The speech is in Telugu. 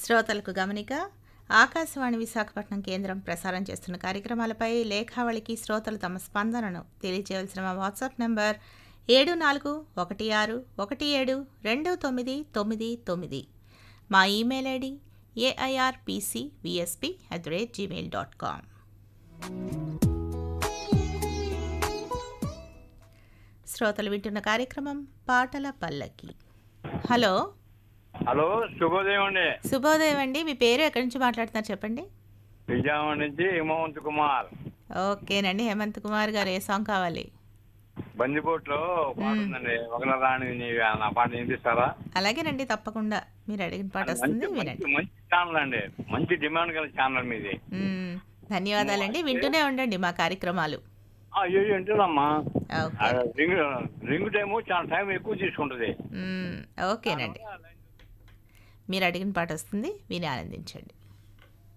శ్రోతలకు గమనిక ఆకాశవాణి విశాఖపట్నం కేంద్రం ప్రసారం చేస్తున్న కార్యక్రమాలపై లేఖావళికి శ్రోతలు తమ స్పందనను తెలియజేయవలసిన మా వాట్సాప్ నంబర్ ఏడు నాలుగు ఒకటి ఆరు ఒకటి ఏడు రెండు తొమ్మిది తొమ్మిది తొమ్మిది మా email ID AIRPC VSP at the rate Gmail dot com శ్రోతలు వింటున్న కార్యక్రమం పాటల పల్లకి హలో హలో శుభోదయం అండి శుభోదయం అండి మీ పేరు ఎక్కడి నుంచి మాట్లాడుతున్నారు చెప్పండి విజయవాడ నుంచి హిమవంత్ కుమార్ ఓకేనండి హేమంత్ కుమార్ గారు ఏ సాంగ్ కావాలి బందిపోట్లో పాట ఉందండి ఒకల రాణి నీవే నా పాట వినిపిస్తారా అలాగేనండి తప్పకుండా మీరు అడిగిన పాట వస్తుంది మంచి వినండి మంచి- మంచి ఛానల్ అండి మంచి డిమాండ్ గల ఛానల్ మీది మ్మ్. ధన్యవాదాలండి వింటూనే ఉండండి మా కార్యక్రమాలు అయ్యో వింటున్నామ్మా ఓకే రింగ్ రింగ్ టైము చాలా టైం ఎక్కువ తీసుకుంటుంది మ్మ్. ఓకేనండి మీరు అడిగిన పాట వస్తుంది విని ఆనందించండి